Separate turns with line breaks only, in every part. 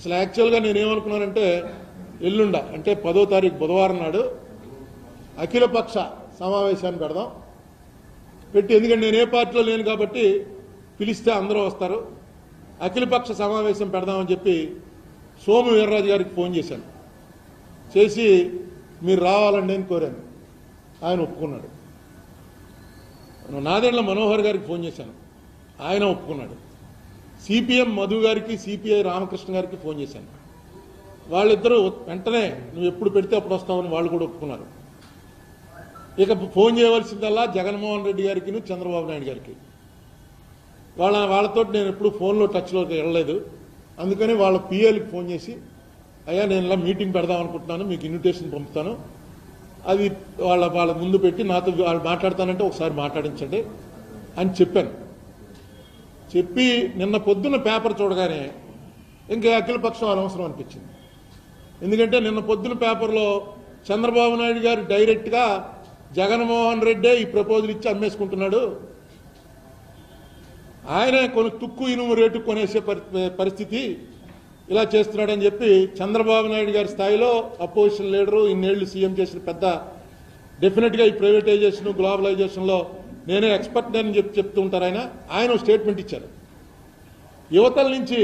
అసలు యాక్చువల్గా నేను ఏమనుకున్నానంటే ఎల్లుండ అంటే పదో తారీఖు బుధవారం నాడు అఖిలపక్ష సమావేశాన్ని పెడదాం పెట్టి ఎందుకంటే నేను ఏ పార్టీలో లేను కాబట్టి పిలిస్తే అందరూ వస్తారు అఖిలపక్ష సమావేశం పెడదామని చెప్పి సోము వీర్రాజు గారికి ఫోన్ చేశాను చేసి మీరు రావాలండి అని కోరాను ఆయన ఒప్పుకున్నాడు నాదెండ్ల మనోహర్ గారికి ఫోన్ చేశాను ఆయన ఒప్పుకున్నాడు సిపిఎం మధు గారికి సిపిఐ రామకృష్ణ గారికి ఫోన్ చేశాను వాళ్ళిద్దరూ వెంటనే నువ్వు ఎప్పుడు పెడితే అప్పుడు వస్తావని వాళ్ళు కూడా ఒప్పుకున్నారు ఇక ఫోన్ చేయవలసిందల్లా జగన్మోహన్ రెడ్డి గారికి చంద్రబాబు నాయుడు గారికి వాళ్ళ వాళ్ళతో నేను ఎప్పుడు ఫోన్లో టచ్లోకి వెళ్ళలేదు అందుకని వాళ్ళ పిఏలకి ఫోన్ చేసి అయ్యా నేను ఇలా మీటింగ్ పెడదాం అనుకుంటున్నాను మీకు ఇన్విటేషన్ పంపుతాను అది వాళ్ళ వాళ్ళ ముందు పెట్టి నాతో వాళ్ళు మాట్లాడతానంటే ఒకసారి మాట్లాడించండి అని చెప్పాను చెప్పి నిన్న పొద్దున్న పేపర్ చూడగానే ఇంకా అఖిలపక్షం అనవసరం అనిపించింది ఎందుకంటే నిన్న పొద్దున పేపర్లో చంద్రబాబు నాయుడు గారు డైరెక్ట్గా జగన్మోహన్ రెడ్డే ఈ ప్రపోజల్ ఇచ్చి అమ్మేసుకుంటున్నాడు ఆయనే కొన్ని తుక్కు ఇనుము రేటు కొనేసే పరి- పరిస్థితి ఇలా చేస్తున్నాడని చెప్పి చంద్రబాబు నాయుడు గారి స్థాయిలో అపోజిషన్ లీడరు ఇన్నేళ్లు సీఎం చేసిన పెద్ద డెఫినెట్గా ఈ ప్రైవేటైజేషన్ గ్లోబలైజేషన్లో నేనే ఎక్స్పర్ట్ అని చెప్పి చెప్తూ ఉంటారు ఆయన ఆయన ఒక స్టేట్మెంట్ ఇచ్చారు యువతల నుంచి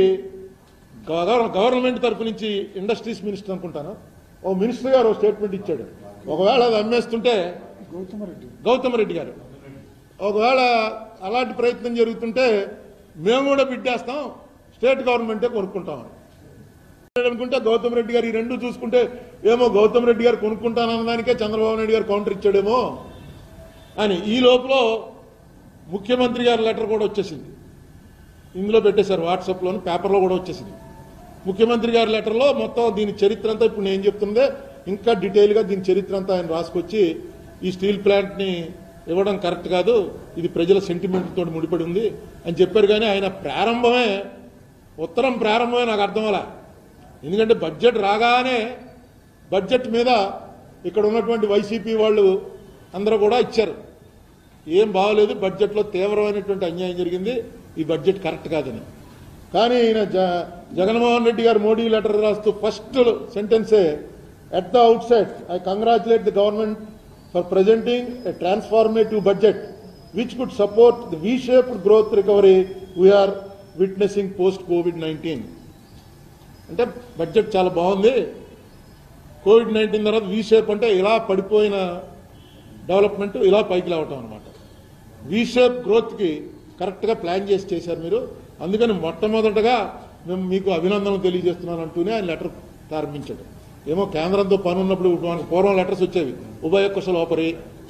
గవర్- గవర్నమెంట్ తరఫు నుంచి ఇండస్ట్రీస్ మినిస్టర్ అనుకుంటాను ఓ మినిస్టర్ గారు ఓ స్టేట్మెంట్ ఇచ్చాడు ఒకవేళ అది అమ్మేస్తుంటే గౌతమ్ రెడ్డి గారు ఒకవేళ అలాంటి ప్రయత్నం జరుగుతుంటే మేము కూడా బిడ్డేస్తాం స్టేట్ గవర్నమెంటే కొనుక్కుంటాం అనుకుంటే గౌతమ్ రెడ్డి గారు ఈ రెండు చూసుకుంటే ఏమో గౌతమ్ రెడ్డి గారు కొనుక్కుంటానన్నదానికే చంద్రబాబు నాయుడు గారు కౌంటర్ ఇచ్చాడేమో అని ఈ లోపల ముఖ్యమంత్రి గారి లెటర్ కూడా వచ్చేసింది ఇందులో పెట్టేశారు వాట్సాప్లోని పేపర్లో కూడా వచ్చేసింది ముఖ్యమంత్రి గారి లెటర్లో మొత్తం దీని చరిత్ర అంతా ఇప్పుడు నేను చెప్తుందే ఇంకా డీటెయిల్గా దీని చరిత్ర అంతా ఆయన రాసుకొచ్చి ఈ స్టీల్ ప్లాంట్ని ఇవ్వడం కరెక్ట్ కాదు ఇది ప్రజల సెంటిమెంట్ తోటి ముడిపడి ఉంది అని చెప్పారు కానీ ఆయన ప్రారంభమే ఉత్తరం ప్రారంభమే నాకు అర్థం అలా ఎందుకంటే బడ్జెట్ రాగానే బడ్జెట్ మీద ఇక్కడ ఉన్నటువంటి వైసీపీ వాళ్ళు అందరూ కూడా ఇచ్చారు ఏం బాగోలేదు బడ్జెట్లో తీవ్రమైనటువంటి అన్యాయం జరిగింది ఈ బడ్జెట్ కరెక్ట్ కాదని కానీ ఈయన జ జగన్మోహన్ రెడ్డి గారు మోడీ లెటర్ రాస్తూ ఫస్ట్ సెంటెన్సే at the outset I congratulate the government for presenting a transformative budget which could support the V shaped growth recovery we are witnessing post COVID nineteen అంటే బడ్జెట్ చాలా బాగుంది COVID nineteen తర్వాత V shape అంటే ఇలా పడిపోయిన development ఇలా పైకి లేవటం అనమాట వీ షేప్ గ్రోత్కి కరెక్ట్గా ప్లాన్ చేసి చేశారు మీరు అందుకని మొట్టమొదటగా మేము మీకు అభినందనలు తెలియజేస్తున్నాను అంటూనే ఆయన లెటర్ ప్రారంభించాడు ఏమో కేంద్రంతో పని ఉన్నప్పుడు మనకు పూర్వం లెటర్స్ వచ్చేవి ఉభయ కుశలోపరి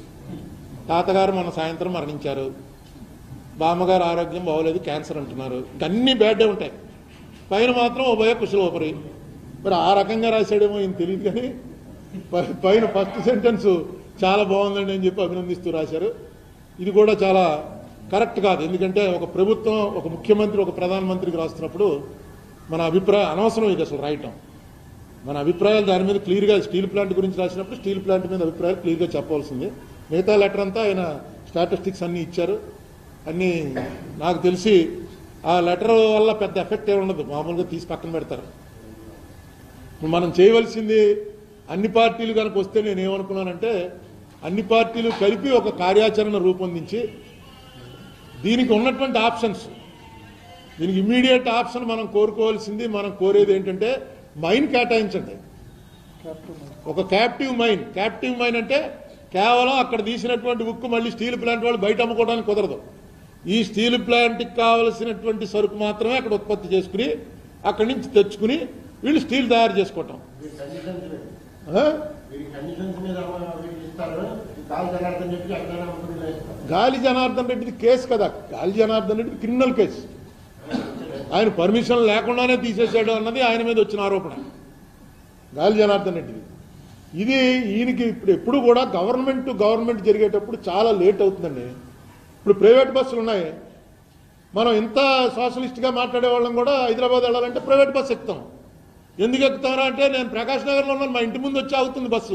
తాతగారు మన సాయంత్రం మరణించారు బామ్మగారు ఆరోగ్యం బాగోలేదు క్యాన్సర్ అంటున్నారు ఇంక అన్ని బ్యాడ్డే ఉంటాయి పైన మాత్రం ఉభయ కుశలోపరి మరి ఆ రకంగా రాశాడేమో ఈయన తెలియదు కానీ పై- పైన ఫస్ట్ సెంటెన్స్ చాలా బాగుందండి అని చెప్పి అభినందిస్తూ రాశారు ఇది కూడా చాలా కరెక్ట్ కాదు ఎందుకంటే ఒక ప్రభుత్వం ఒక ముఖ్యమంత్రి ఒక ప్రధానమంత్రికి రాస్తున్నప్పుడు మన అభిప్రాయం అనవసరం ఇది అసలు రాయటం మన అభిప్రాయాలు దాని మీద క్లియర్గా స్టీల్ ప్లాంట్ గురించి రాసినప్పుడు స్టీల్ ప్లాంట్ మీద అభిప్రాయాలు క్లియర్గా చెప్పాల్సింది మిగతా లెటర్ అంతా ఆయన స్టాటిస్టిక్స్ అన్నీ ఇచ్చారు అన్నీ నాకు తెలిసి ఆ లెటర్ వల్ల పెద్ద ఎఫెక్ట్ ఏమి ఉండదు మామూలుగా తీసి పక్కన పెడతారు మనం చేయవలసింది అన్ని పార్టీలు కనుక వస్తే నేను ఏమనుకున్నానంటే అన్ని పార్టీలు కలిపి ఒక కార్యాచరణ రూపొందించి దీనికి ఉన్నటువంటి ఆప్షన్స్ దీనికి ఇమ్మీడియట్ ఆప్షన్ మనం కోరుకోవాల్సింది మనం కోరేది ఏంటంటే మైన్ కేటాయించండి ఒక క్యాప్టివ్ మైన్ క్యాప్టివ్ మైన్ అంటే కేవలం అక్కడ తీసినటువంటి ఉక్కు మళ్ళీ స్టీల్ ప్లాంట్ వాళ్ళు బయట అమ్ముకోవడానికి కుదరదు ఈ స్టీల్ ప్లాంట్కి కావలసినటువంటి సరుకు మాత్రమే అక్కడ ఉత్పత్తి చేసుకుని అక్కడి నుంచి తెచ్చుకుని వీళ్ళు స్టీల్ తయారు చేసుకోవటం
మీరు కండిషన్స్ మీద
ఆ?
మీరు కండిషన్స్ మీద వీళ్ళు ఇస్తారు కాల్ జనార్దన్ చెప్పి అక్కడ అమ్ముకుని వేస్తారు
గాలి జనార్దన్ రెడ్డిది కేసు కదా గాలి జనార్దన్ రెడ్డి క్రిమినల్ కేసు ఆయన పర్మిషన్ లేకుండానే తీసేశాడు అన్నది ఆయన మీద వచ్చిన ఆరోపణ గాలి జనార్దన్ రెడ్డిది ఇది ఈయనకి ఇప్పుడు ఎప్పుడు కూడా గవర్నమెంట్ టు గవర్నమెంట్ జరిగేటప్పుడు చాలా లేట్ అవుతుందండి ఇప్పుడు ప్రైవేట్ బస్సులు ఉన్నాయి మనం ఇంత సోషలిస్ట్గా మాట్లాడే వాళ్ళం కూడా హైదరాబాద్ వెళ్ళాలంటే ప్రైవేట్ బస్సు ఎక్కుతాం ఎందుకు ఎక్కుతారా అంటే నేను ప్రకాష్ నగర్లో ఉన్నాను మా ఇంటి ముందు వచ్చి ఆగుతుంది బస్సు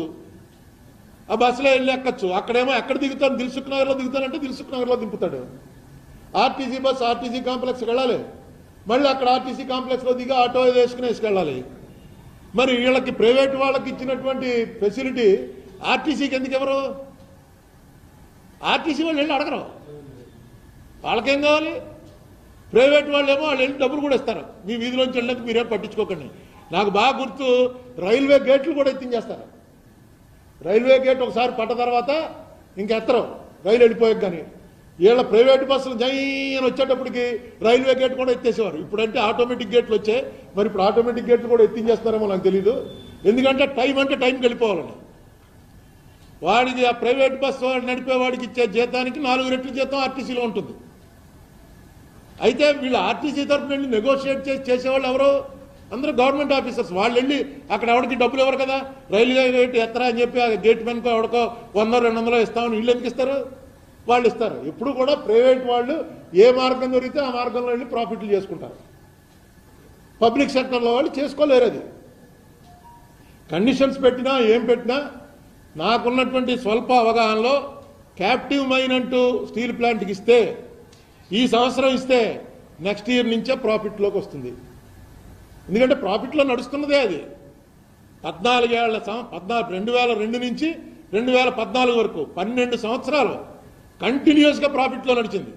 ఆ బస్సులో వెళ్ళి ఎక్కచ్చు అక్కడేమో ఎక్కడ దిగుతాను దిల్సుఖ్ నగర్లో దిగుతానంటే దిల్సుఖ్ నగర్లో దింపుతాడు ఆర్టీసీ బస్ ఆర్టీసీ కాంప్లెక్స్ వెళ్ళాలి మళ్ళీ అక్కడ ఆర్టీసీ కాంప్లెక్స్లో దిగి ఆటో వేసుకుని వేసుకెళ్ళాలి మరి వీళ్ళకి ప్రైవేట్ వాళ్ళకి ఇచ్చినటువంటి ఫెసిలిటీ ఆర్టీసీకి ఎందుకు ఎవరు ఆర్టీసీ వాళ్ళు వెళ్ళి అడగరు వాళ్ళకేం కావాలి ప్రైవేట్ వాళ్ళు ఏమో వాళ్ళు వెళ్ళి డబ్బులు కూడా ఇస్తారు మీ వీధిలోంచి వెళ్ళినందుకు మీరేం పట్టించుకోకండి నాకు బాగా గుర్తు రైల్వే గేట్లు కూడా ఎత్తించేస్తారు రైల్వే గేట్ ఒకసారి పడ్డ తర్వాత ఇంకెత్తరు రైలు వెళ్ళిపోయాక కానీ వీళ్ళ ప్రైవేట్ బస్సులు జైన్ వచ్చేటప్పటికి రైల్వే గేట్ కూడా ఎత్తేసేవారు ఇప్పుడంటే ఆటోమేటిక్ గేట్లు వచ్చాయి మరి ఇప్పుడు ఆటోమేటిక్ గేట్లు కూడా ఎత్తించేస్తారేమో నాకు తెలియదు ఎందుకంటే టైం అంటే టైంకి వెళ్ళిపోవాలని వాడికి ఆ ప్రైవేట్ బస్సు వాడు నడిపే వాడికి ఇచ్చే జీతానికి నాలుగు రెట్ల జీతం ఆర్టీసీలో ఉంటుంది అయితే వీళ్ళు ఆర్టీసీ తరఫున వెళ్ళి నెగోషియేట్ చేసి చేసేవాళ్ళు ఎవరు అందరూ గవర్నమెంట్ ఆఫీసర్స్ వాళ్ళు వెళ్ళి అక్కడ ఎవరికి డబ్బులు ఎవరు కదా రైల్వే గేట్ ఎత్తరా అని చెప్పి ఆ గేట్ మెన్కో ఎవరికో వంద రెండు వందలు ఇస్తామని వీళ్ళు ఎందుకు ఇస్తారు వాళ్ళు ఇస్తారు ఎప్పుడు కూడా ప్రైవేట్ వాళ్ళు ఏ మార్గం దొరికితే ఆ మార్గంలో వెళ్ళి ప్రాఫిట్లు చేసుకుంటారు పబ్లిక్ సెక్టర్లో వాళ్ళు చేసుకోలేరు అది కండిషన్స్ పెట్టినా ఏం పెట్టినా నాకున్నటువంటి స్వల్ప అవగాహనలో క్యాప్టివ్ మైన్ అంటూ స్టీల్ ప్లాంట్కి ఇస్తే ఈ సంవత్సరం ఇస్తే నెక్స్ట్ ఇయర్ నుంచే ప్రాఫిట్లోకి వస్తుంది ఎందుకంటే ప్రాఫిట్లో నడుస్తున్నదే అది పద్నాలుగేళ్ల సం- పద్నాలుగు రెండు వేల రెండు నుంచి రెండు వేల పద్నాలుగు వరకు పన్నెండు సంవత్సరాలు కంటిన్యూస్గా ప్రాఫిట్లో నడిచింది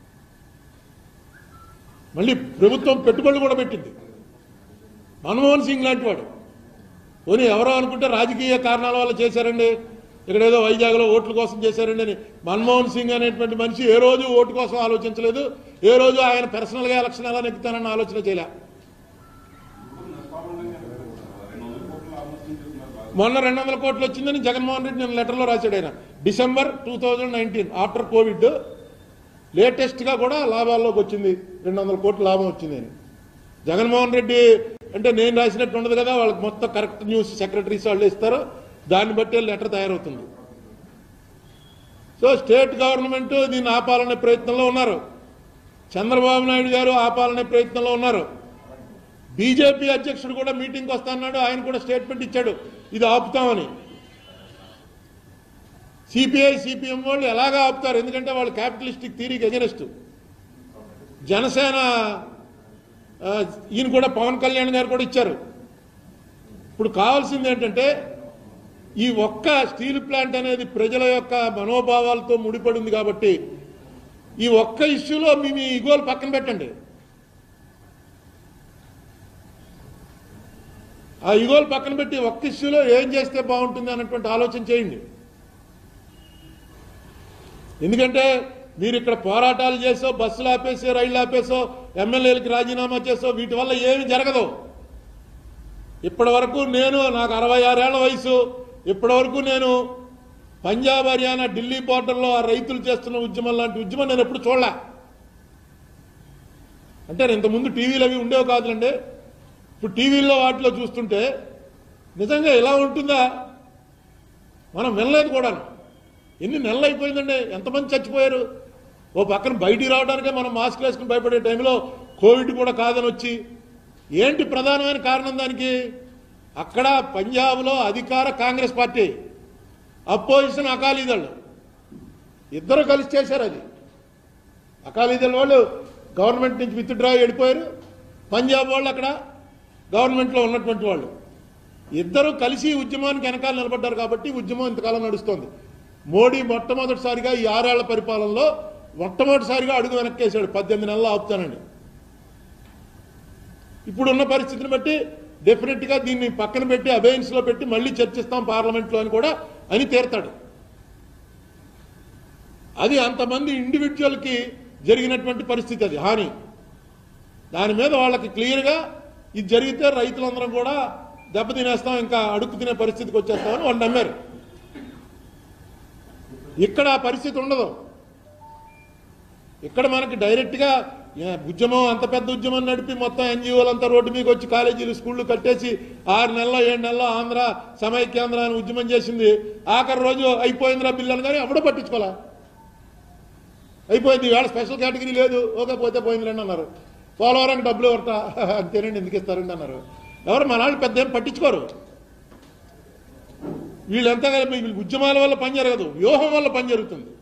మళ్ళీ ప్రభుత్వం పెట్టుబడులు కూడా పెట్టింది మన్మోహన్ సింగ్ లాంటి వాడు పోనీ ఎవరో అనుకుంటే రాజకీయ కారణాల వల్ల చేశారండి ఇక్కడ ఏదో వైజాగ్లో ఓట్ల కోసం చేశారండి అని మన్మోహన్ సింగ్ అనేటువంటి మనిషి ఏ రోజు ఓటు కోసం ఆలోచించలేదు ఏ రోజు ఆయన పర్సనల్గా ఎలక్షన్ ఎలా నెక్కుతానన్న ఆలోచన చేయలే మొన్న రెండు వందల కోట్లు వచ్చిందని జగన్మోహన్ రెడ్డి నేను లెటర్లో రాశాడు ఆయన December two thousand nineteen after COVID లేటెస్ట్గా కూడా లాభాల్లోకి వచ్చింది రెండు వందల కోట్ల లాభం వచ్చింది అని జగన్మోహన్ రెడ్డి అంటే నేను రాసినట్టు ఉండదు కదా వాళ్ళకి మొత్తం కరెక్ట్ న్యూస్ సెక్రటరీస్ వాళ్ళు ఇస్తారు దాన్ని బట్టి లెటర్ తయారవుతుంది సో స్టేట్ గవర్నమెంట్ దీన్ని ఆపాలనే ప్రయత్నంలో ఉన్నారు చంద్రబాబు నాయుడు గారు ఆపాలనే ప్రయత్నంలో ఉన్నారు బీజేపీ అధ్యక్షుడు కూడా మీటింగ్కి వస్తాన్నాడు ఆయన కూడా స్టేట్మెంట్ ఇచ్చాడు ఇది ఆపుతామని సిపిఐ సిపిఎం వాళ్ళు ఎలాగా ఆపుతారు ఎందుకంటే వాళ్ళు క్యాపిటలిస్టిక్ థీరీకి ఎగనెస్ట్ జనసేన ఆ, ఈయన కూడా పవన్ కళ్యాణ్ గారు కూడా ఇచ్చారు ఇప్పుడు కావాల్సింది ఏంటంటే ఈ ఒక్క స్టీల్ ప్లాంట్ అనేది ప్రజల యొక్క మనోభావాలతో ముడిపడింది కాబట్టి ఈ ఒక్క ఇష్యూలో మీ మీ ఇగోలు పక్కన పెట్టండి ఆ ఇగోలు పక్కన పెట్టి ఒక్క ఇష్యూలో ఏం చేస్తే బాగుంటుంది అన్నటువంటి ఆలోచన చేయండి ఎందుకంటే మీరు ఇక్కడ పోరాటాలు చేసో బస్సులు ఆపేసో రైళ్లు ఆపేసో ఎమ్మెల్యేలకి రాజీనామా చేసో వీటి వల్ల ఏమి జరగదు ఇప్పటి వరకు నేను నాకు అరవై ఆరేళ్ల వయసు ఇప్పటి వరకు నేను పంజాబ్ హర్యానా ఢిల్లీ బోర్డర్లో ఆ రైతులు చేస్తున్న ఉద్యమం లాంటి ఉద్యమం నేను ఎప్పుడు చూడలే అంటే ఇంతకుముందు టీవీలు అవి ఉండేవి కాదులండి ఇప్పుడు టీవీల్లో వాటిలో చూస్తుంటే నిజంగా ఎలా ఉంటుందా మనం వినలేదు కూడా ఎన్ని నెలలు అయిపోయిందండి ఎంతమంది చచ్చిపోయారు ఓ పక్కన బయటికి రావడానికే మనం మాస్క్ వేసుకుని భయపడే టైంలో కోవిడ్ కూడా కాదని వచ్చి ఏంటి ప్రధానమైన కారణం దానికి అక్కడ పంజాబ్లో అధికార కాంగ్రెస్ పార్టీ అపోజిషన్ అకాలీదళ్ ఇద్దరు కలిసి చేశారు అది అకాలీదళ్ వాళ్ళు గవర్నమెంట్ నుంచి విత్డ్రా వెళ్ళిపోయారు పంజాబ్ వాళ్ళు అక్కడ గవర్నమెంట్లో ఉన్నటువంటి వాళ్ళు ఇద్దరు కలిసి ఈ ఉద్యమానికి వెనకాల నిలబడ్డారు కాబట్టి ఉద్యమం ఇంతకాలం నడుస్తోంది మోడీ మొట్టమొదటిసారిగా ఈ ఆరేళ్ల పరిపాలనలో మొట్టమొదటిసారిగా అడుగు వెనక్కేశాడు పద్దెనిమిది నెలలు ఆపుతానండి ఇప్పుడున్న పరిస్థితిని బట్టి డెఫినెట్ గా దీన్ని పక్కన పెట్టి అబేయన్స్ లో పెట్టి మళ్ళీ చర్చిస్తాం పార్లమెంట్ లో అని కూడా అని తీరతాడు అది అంతమంది ఇండివిజువల్ కి జరిగినటువంటి పరిస్థితి అది హాని దాని మీద వాళ్ళకి క్లియర్ గా ఇది జరిగితే రైతులందరం కూడా దెబ్బతినేస్తాం ఇంకా అడుక్కు తినే పరిస్థితికి వచ్చేస్తామని వాళ్ళు నమ్మారు ఇక్కడ ఆ పరిస్థితి ఉండదు ఇక్కడ మనకి డైరెక్ట్ గా ఏ, ఉద్యమం అంత పెద్ద ఉద్యమం నడిపి మొత్తం ఎన్జిఓలు అంతా రోడ్డు మీకు వచ్చి కాలేజీలు స్కూళ్ళు కట్టేసి ఆరు నెలల్లో ఏడు నెలల్లో ఆంధ్ర సమైక్యాంధ్ర అని ఉద్యమం చేసింది ఆఖరి రోజు అయిపోయిందిరా బిల్లు అని కానీ అప్పుడే పట్టించుకోలే అయిపోయింది వేళ స్పెషల్ కేటగిరీ లేదు ఓకే పోతే పోయింది రండి అన్నారు పోలవరానికి డబ్బులు ఎవరట అంతేనండి ఎందుకు ఇస్తారండి అన్నారు ఎవరు మన వాళ్ళు పెద్ద ఏం పట్టించుకోరు వీళ్ళంతా కలిపి వీళ్ళ ఉద్యమాల వల్ల పని జరగదు వ్యూహం వల్ల పని జరుగుతుంది